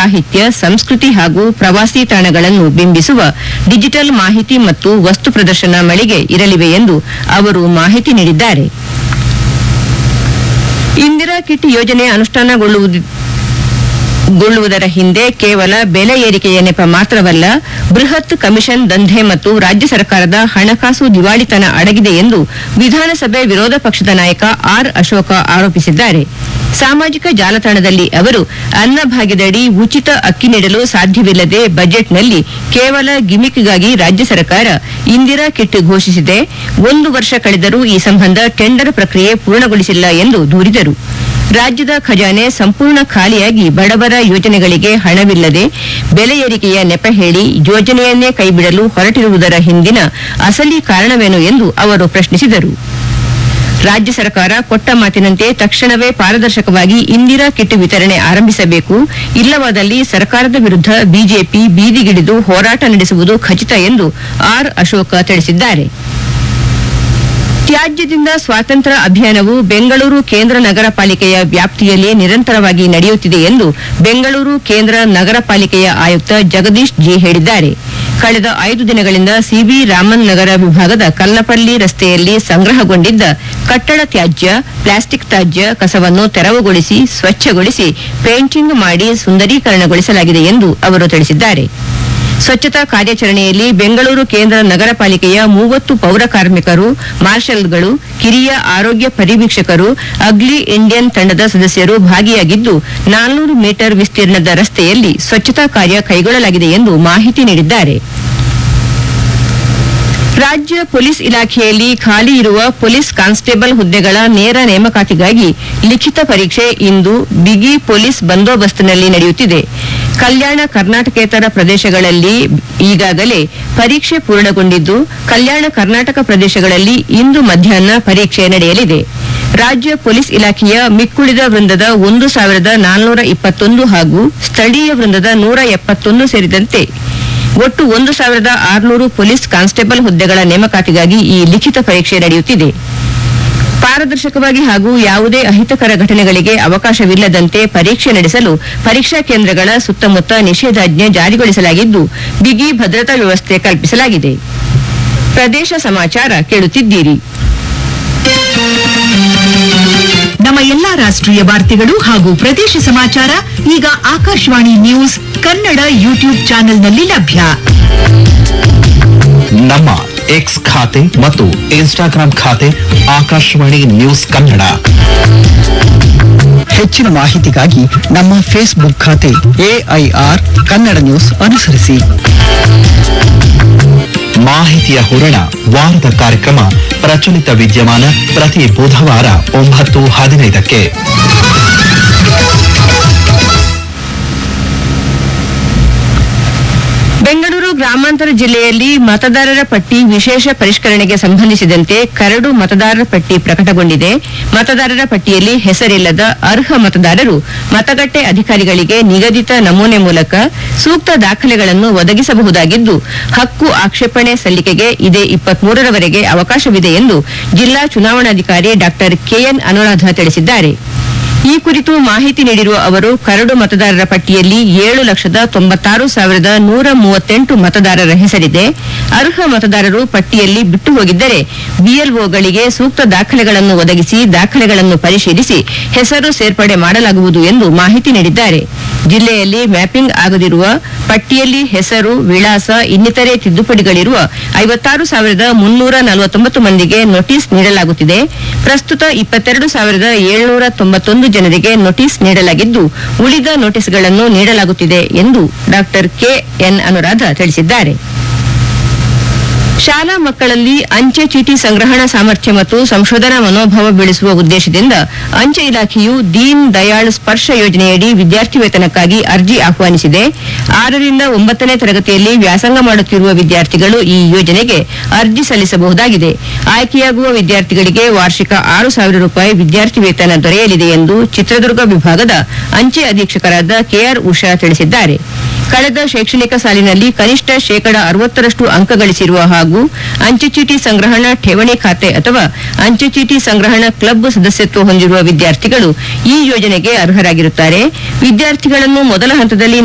ಸಾಹಿತ್ಯ ಸಂಸ್ಕೃತಿ ಹಾಗೂ ಪ್ರವಾಸಿ ತಾಣಗಳನ್ನು ಬಿಂಬಿಸುವ ಡಿಜಿಟಲ್ ಮಾಹಿತಿ ಮತ್ತು ವಸ್ತು ಪ್ರದರ್ಶನ ಮಳಿಗೆ ಇರಲಿವೆ ಎಂದು ಅವರು ಮಾಹಿತಿ ನೀಡಿದ್ದಾರೆ ಇಂದಿರಾ ಕಿಟ್ ಯೋಜನೆ ಅನುಷ್ಠಾನಗೊಳ್ಳುವುದು ಗೊಳ್ಳುವುದರ ಹಿಂದೆ ಕೇವಲ ಬೆಲೆ ಏರಿಕೆಯ ನೆಪ ಮಾತ್ರವಲ್ಲ ಬೃಹತ್ ಕಮಿಷನ್ ದಂಧೆ ಮತ್ತು ರಾಜ್ಯ ಸರ್ಕಾರದ ಹಣಕಾಸು ದಿವಾಳಿತನ ಅಡಗಿದೆ ಎಂದು ವಿಧಾನಸಭೆ ವಿರೋಧ ಪಕ್ಷದ ನಾಯಕ ಆರ್ ಅಶೋಕ ಆರೋಪಿಸಿದ್ದಾರೆ ಸಾಮಾಜಿಕ ಜಾಲತಾಣದಲ್ಲಿ ಅವರು ಅನ್ನಭಾಗ್ಯದಡಿ ಉಚಿತ ಅಕ್ಕಿ ನೀಡಲು ಸಾಧ್ಯವಿಲ್ಲದೆ ಬಜೆಟ್ನಲ್ಲಿ ಕೇವಲ ಗಿಮಿಕ್ಗಾಗಿ ರಾಜ್ಯ ಸರ್ಕಾರ ಇಂದಿರಾ ಕಿಟ್ ಘೋಷಿಸಿದೆ ಒಂದು ವರ್ಷ ಕಳೆದರೂ ಈ ಸಂಬಂಧ ಟೆಂಡರ್ ಪ್ರಕ್ರಿಯೆ ಪೂರ್ಣಗೊಳಿಸಿಲ್ಲ ಎಂದು ದೂರಿದರು ರಾಜ್ಯದ ಖಜಾನೆ ಸಂಪೂರ್ಣ ಖಾಲಿಯಾಗಿ ಬಡವರ ಯೋಜನೆಗಳಿಗೆ ಹಣವಿಲ್ಲದೆ ಬೆಲೆ ಏರಿಕೆಯ ನೆಪ ಹೇಳಿ ಯೋಜನೆಯನ್ನೇ ಕೈಬಿಡಲು ಹೊರಟಿರುವುದರ ಹಿಂದಿನ ಅಸಲಿ ಕಾರಣವೇನು ಎಂದು ಅವರು ಪ್ರಶ್ನಿಸಿದರು ರಾಜ್ಯ ಸರ್ಕಾರ ಕೊಟ್ಟ ಮಾತಿನಂತೆ ತಕ್ಷಣವೇ ಪಾರದರ್ಶಕವಾಗಿ ಇಂದಿರಾ ಕಿಟ್ ವಿತರಣೆ ಆರಂಭಿಸಬೇಕು ಇಲ್ಲವಾದಲ್ಲಿ ಸರ್ಕಾರದ ವಿರುದ್ಧ ಬಿಜೆಪಿ ಬೀದಿಗಿಳಿದು ಹೋರಾಟ ನಡೆಸುವುದು ಖಚಿತ ಎಂದು ಆರ್ ಅಶೋಕ ತಿಳಿಸಿದ್ದಾರೆ ತ್ಯಾಜ್ಯದಿಂದ ಸ್ವಾತಂತ್ರ್ಯ ಅಭಿಯಾನವು ಬೆಂಗಳೂರು ಕೇಂದ್ರ ನಗರ ಪಾಲಿಕೆಯ ವ್ಯಾಪ್ತಿಯಲ್ಲಿ ನಿರಂತರವಾಗಿ ನಡೆಯುತ್ತಿದೆ ಎಂದು ಬೆಂಗಳೂರು ಕೇಂದ್ರ ನಗರ ಪಾಲಿಕೆಯ ಆಯುಕ್ತ ಜಗದೀಶ್ ಜಿ ಹೇಳಿದ್ದಾರೆ ಕಳೆದ ಐದು ದಿನಗಳಿಂದ ಸಿವಿ ರಾಮನ್ ನಗರ ವಿಭಾಗದ ಕಲ್ಲಪಲ್ಲಿ ರಸ್ತೆಯಲ್ಲಿ ಸಂಗ್ರಹಗೊಂಡಿದ್ದ ಕಟ್ಟಡ ತ್ಯಾಜ್ಯ ಪ್ಲಾಸ್ಟಿಕ್ ತ್ಯಾಜ್ಯ ಕಸವನ್ನು ತೆರವುಗೊಳಿಸಿ ಸ್ವಚ್ಛಗೊಳಿಸಿ ಪೇಂಟಿಂಗ್ ಮಾಡಿ ಸುಂದರೀಕರಣಗೊಳಿಸಲಾಗಿದೆ ಎಂದು ಅವರು ತಿಳಿಸಿದ್ದಾರೆ ಸ್ವಚ್ಛತಾ ಕಾರ್ಯಾಚರಣೆಯಲ್ಲಿ ಬೆಂಗಳೂರು ಕೇಂದ್ರ ನಗರ ಪಾಲಿಕೆಯ ಮೂವತ್ತು ಪೌರ ಕಾರ್ಮಿಕರು ಮಾರ್ಷಲ್ಗಳು ಕಿರಿಯ ಆರೋಗ್ಯ ಪರಿವೀಕ್ಷಕರು ಅಗ್ಲಿ ಇಂಡಿಯನ್ ತಂಡದ ಸದಸ್ಯರು ಭಾಗಿಯಾಗಿದ್ದು ನಾಲ್ನೂರು ಮೀಟರ್ ವಿಸ್ತೀರ್ಣದ ರಸ್ತೆಯಲ್ಲಿ ಸ್ವಚ್ಛತಾ ಕಾರ್ಯ ಕೈಗೊಳ್ಳಲಾಗಿದೆ ಎಂದು ಮಾಹಿತಿ ನೀಡಿದ್ದಾರೆ ರಾಜ್ಯ ಪೊಲೀಸ್ ಇಲಾಖೆಯಲ್ಲಿ ಖಾಲಿ ಇರುವ ಪೊಲೀಸ್ ಕಾನ್ಸ್ಟೇಬಲ್ ಹುದ್ದೆಗಳ ನೇರ ನೇಮಕಾತಿಗಾಗಿ ಲಿಖಿತ ಪರೀಕ್ಷೆ ಇಂದು ಬಿಗಿ ಪೊಲೀಸ್ ಬಂದೋಬಸ್ತ್ನಲ್ಲಿ ನಡೆಯುತ್ತಿದೆ ಕಲ್ಯಾಣ ಕರ್ನಾಟಕೇತರ ಪ್ರದೇಶಗಳಲ್ಲಿ ಈಗಾಗಲೇ ಪರೀಕ್ಷೆ ಪೂರ್ಣಗೊಂಡಿದ್ದು ಕಲ್ಯಾಣ ಕರ್ನಾಟಕ ಪ್ರದೇಶಗಳಲ್ಲಿ ಇಂದು ಮಧ್ಯಾಹ್ನ ಪರೀಕ್ಷೆ ನಡೆಯಲಿದೆ ರಾಜ್ಯ ಪೊಲೀಸ್ ಇಲಾಖೆಯ ಮಿಕ್ಕುಳಿದ ವೃಂದದ ಒಂದು ಸಾವಿರದ ನಾಲ್ನೂರ ಇಪ್ಪತ್ತೊಂದು ಹಾಗೂ ಸ್ಥಳೀಯ ವೃಂದದ ನೂರ ಎಪ್ಪತ್ತೊಂದು ಸೇರಿದಂತೆ ಒಟ್ಟು ಒಂದು ಸಾವಿರದ ಆರುನೂರು ಪೊಲೀಸ್ ಕಾನ್ಸ್ಟೇಬಲ್ ಹುದ್ದೆಗಳ ನೇಮಕಾತಿಗಾಗಿ ಈ ಲಿಖಿತ ಪರೀಕ್ಷೆ ನಡೆಯುತ್ತಿದೆ ಪಾರದರ್ಶಕವಾಗಿ ಹಾಗೂ ಯಾವುದೇ ಅಹಿತಕರ ಘಟನೆಗಳಿಗೆ ಅವಕಾಶವಿಲ್ಲದಂತೆ ಪರೀಕ್ಷೆ ನಡೆಸಲು ಪರೀಕ್ಷಾ ಕೇಂದ್ರಗಳ ಸುತ್ತಮುತ್ತ ನಿಷೇಧಾಜ್ಞೆ ಜಾರಿಗೊಳಿಸಲಾಗಿದ್ದು ಬಿಗಿ ಭದ್ರತಾ ವ್ಯವಸ್ಥೆ ಕಲ್ಪಿಸಲಾಗಿದೆ ಪ್ರದೇಶ ಸಮಾಚಾರ ಕೇಳುತ್ತಿದ್ದೀರಿ ನಮ್ಮ ಎಲ್ಲಾ ರಾಷ್ಟ್ರೀಯ ವಾರ್ತೆಗಳು ಹಾಗೂ ಪ್ರದೇಶ ಸಮಾಚಾರ ಈಗ ಆಕಾಶವಾಣಿ ನ್ಯೂಸ್ ಕನ್ನಡ ಯೂಟ್ಯೂಬ್ ಚಾನೆಲ್ನಲ್ಲಿ ಲಭ್ಯ ನಮ್ಮ ಎಕ್ಸ್ ಖಾತೆ ಮತ್ತು ಇನ್ಸ್ಟಾಗ್ರಾಂ ಖಾತೆ ಆಕಾಶವಾಣಿ ನ್ಯೂಸ್ ಕನ್ನಡ ಹೆಚ್ಚಿನ ಮಾಹಿತಿಗಾಗಿ ನಮ್ಮ ಫೇಸ್ಬುಕ್ ಖಾತೆ ಎಐಆರ್ ಕನ್ನಡ ನ್ಯೂಸ್ ಅನುಸರಿಸಿ ಮಾಹಿತಿಯ ಹೂರಣ ವಾರದ ಕಾರ್ಯಕ್ರಮ ಪ್ರಚಲಿತ ವಿದ್ಯಮಾನ ಪ್ರತಿ ಬುಧವಾರ ಒಂಬತ್ತು ಹದಿನೈದಕ್ಕೆ ಬೆಂಗಳೂರು ಗ್ರಾಮಾಂತರ ಜಿಲ್ಲೆಯಲ್ಲಿ ಮತದಾರರ ಪಟ್ಟಿ ವಿಶೇಷ ಪರಿಷ್ಕರಣೆಗೆ ಸಂಬಂಧಿಸಿದಂತೆ ಕರಡು ಮತದಾರರ ಪಟ್ಟಿ ಪ್ರಕಟಗೊಂಡಿದೆ ಮತದಾರರ ಪಟ್ಟಿಯಲ್ಲಿ ಹೆಸರಿಲ್ಲದ ಅರ್ಹ ಮತದಾರರು ಮತಗಟ್ಟೆ ಅಧಿಕಾರಿಗಳಿಗೆ ನಿಗದಿತ ನಮೂನೆ ಮೂಲಕ ಸೂಕ್ತ ದಾಖಲೆಗಳನ್ನು ಒದಗಿಸಬಹುದಾಗಿದ್ದು ಹಕ್ಕು ಆಕ್ಷೇಪಣೆ ಸಲ್ಲಿಕೆಗೆ ಇದೇ ಇಪ್ಪತ್ಮೂರರವರೆಗೆ ಅವಕಾಶವಿದೆ ಎಂದು ಜಿಲ್ಲಾ ಚುನಾವಣಾಧಿಕಾರಿ ಡಾ ಕೆಎನ್ ಅನುರಾಧ ತಿಳಿಸಿದ್ದಾರೆ ಈ ಕುರಿತು ಮಾಹಿತಿ ನೀಡಿರುವ ಅವರು ಕರಡು ಮತದಾರರ ಪಟ್ಟಿಯಲ್ಲಿ ಏಳು ಲಕ್ಷದ ತೊಂಬತ್ತಾರು ಸಾವಿರದ ನೂರ ಮೂವತ್ತೆಂಟು ಮತದಾರರ ಹೆಸರಿದೆ ಅರ್ಹ ಮತದಾರರು ಪಟ್ಟಿಯಲ್ಲಿ ಬಿಟ್ಟು ಹೋಗಿದ್ದರೆ ಬಿಎಲ್ಒಗಳಿಗೆ ಸೂಕ್ತ ದಾಖಲೆಗಳನ್ನು ಒದಗಿಸಿ ದಾಖಲೆಗಳನ್ನು ಪರಿಶೀಲಿಸಿ ಹೆಸರು ಸೇರ್ಪಡೆ ಮಾಡಲಾಗುವುದು ಎಂದು ಮಾಹಿತಿ ನೀಡಿದ್ದಾರೆ ಜಿಲ್ಲೆಯಲ್ಲಿ ಮ್ಯಾಪಿಂಗ್ ಆಗದಿರುವ ಪಟ್ಟಿಯಲ್ಲಿ ಹೆಸರು ವಿಳಾಸ ಇನ್ನಿತರೆ ತಿದ್ದುಪಡಿಗಳಿರುವ ಐವತ್ತಾರು ಸಾವಿರದ ಮುನ್ನೂರ ನಲವತ್ತೊಂಬತ್ತು ಮಂದಿಗೆ ನೋಟಿಸ್ ನೀಡಲಾಗುತ್ತಿದೆ ಪ್ರಸ್ತುತ ಇಪ್ಪತ್ತೆರಡು ಸಾವಿರದ ಏಳ್ನೂರ ತೊಂಬತ್ತೊಂದು ಜನರಿಗೆ ನೋಟಿಸ್ ನೀಡಲಾಗಿದ್ದು ಉಳಿದ ನೋಟಿಸ್ಗಳನ್ನು ನೀಡಲಾಗುತ್ತಿದೆ ಎಂದು ಡಾ ಕೆಎನ್ ಅನುರಾಧ ತಿಳಿಸಿದ್ದಾರೆ ಶಾಲಾ ಮಕ್ಕಳಲ್ಲಿ ಅಂಚೆ ಚೀಟಿ ಸಂಗ್ರಹಣಾ ಸಾಮರ್ಥ್ಯ ಮತ್ತು ಸಂಶೋಧನಾ ಮನೋಭಾವ ಬೆಳೆಸುವ ಉದ್ದೇಶದಿಂದ ಅಂಚೆ ಇಲಾಖೆಯು ದೀನ್ ದಯಾಳ್ ಸ್ಪರ್ಶ ಯೋಜನೆಯಡಿ ವಿದ್ಯಾರ್ಥಿ ವೇತನಕ್ಕಾಗಿ ಅರ್ಜಿ ಆಹ್ವಾನಿಸಿದೆ ಆರರಿಂದ ಒಂಬತ್ತನೇ ತರಗತಿಯಲ್ಲಿ ವ್ಯಾಸಂಗ ಮಾಡುತ್ತಿರುವ ವಿದ್ಯಾರ್ಥಿಗಳು ಈ ಯೋಜನೆಗೆ ಅರ್ಜಿ ಸಲ್ಲಿಸಬಹುದಾಗಿದೆ ಆಯ್ಕೆಯಾಗುವ ವಿದ್ಯಾರ್ಥಿಗಳಿಗೆ ವಾರ್ಷಿಕ ಆರು ಸಾವಿರ ರೂಪಾಯಿ ವಿದ್ಯಾರ್ಥಿ ವೇತನ ದೊರೆಯಲಿದೆ ಎಂದು ಚಿತ್ರದುರ್ಗ ವಿಭಾಗದ ಅಂಚೆ ಅಧೀಕ್ಷಕರಾದ ಕೆಆರ್ ಉಷಾ ತಿಳಿಸಿದ್ದಾರೆ ಕಳೆದ ಶೈಕ್ಷಣಿಕ ಸಾಲಿನಲ್ಲಿ ಕನಿಷ್ಠ ಶೇಕಡ ಅರವತ್ತರಷ್ಟು ಅಂಕ ಗಳಿಸಿರುವ ಹಾಗೂ ಅಂಚೆ ಚೀಟಿ ಸಂಗ್ರಹಣಾ ಠೇವಣಿ ಖಾತೆ ಅಥವಾ ಅಂಚೆ ಚೀಟಿ ಸಂಗ್ರಹಣಾ ಕ್ಲಬ್ ಸದಸ್ಯತ್ವ ಹೊಂದಿರುವ ವಿದ್ಯಾರ್ಥಿಗಳು ಈ ಯೋಜನೆಗೆ ಅರ್ಹರಾಗಿರುತ್ತಾರೆ ವಿದ್ಯಾರ್ಥಿಗಳನ್ನು ಮೊದಲ ಹಂತದಲ್ಲಿ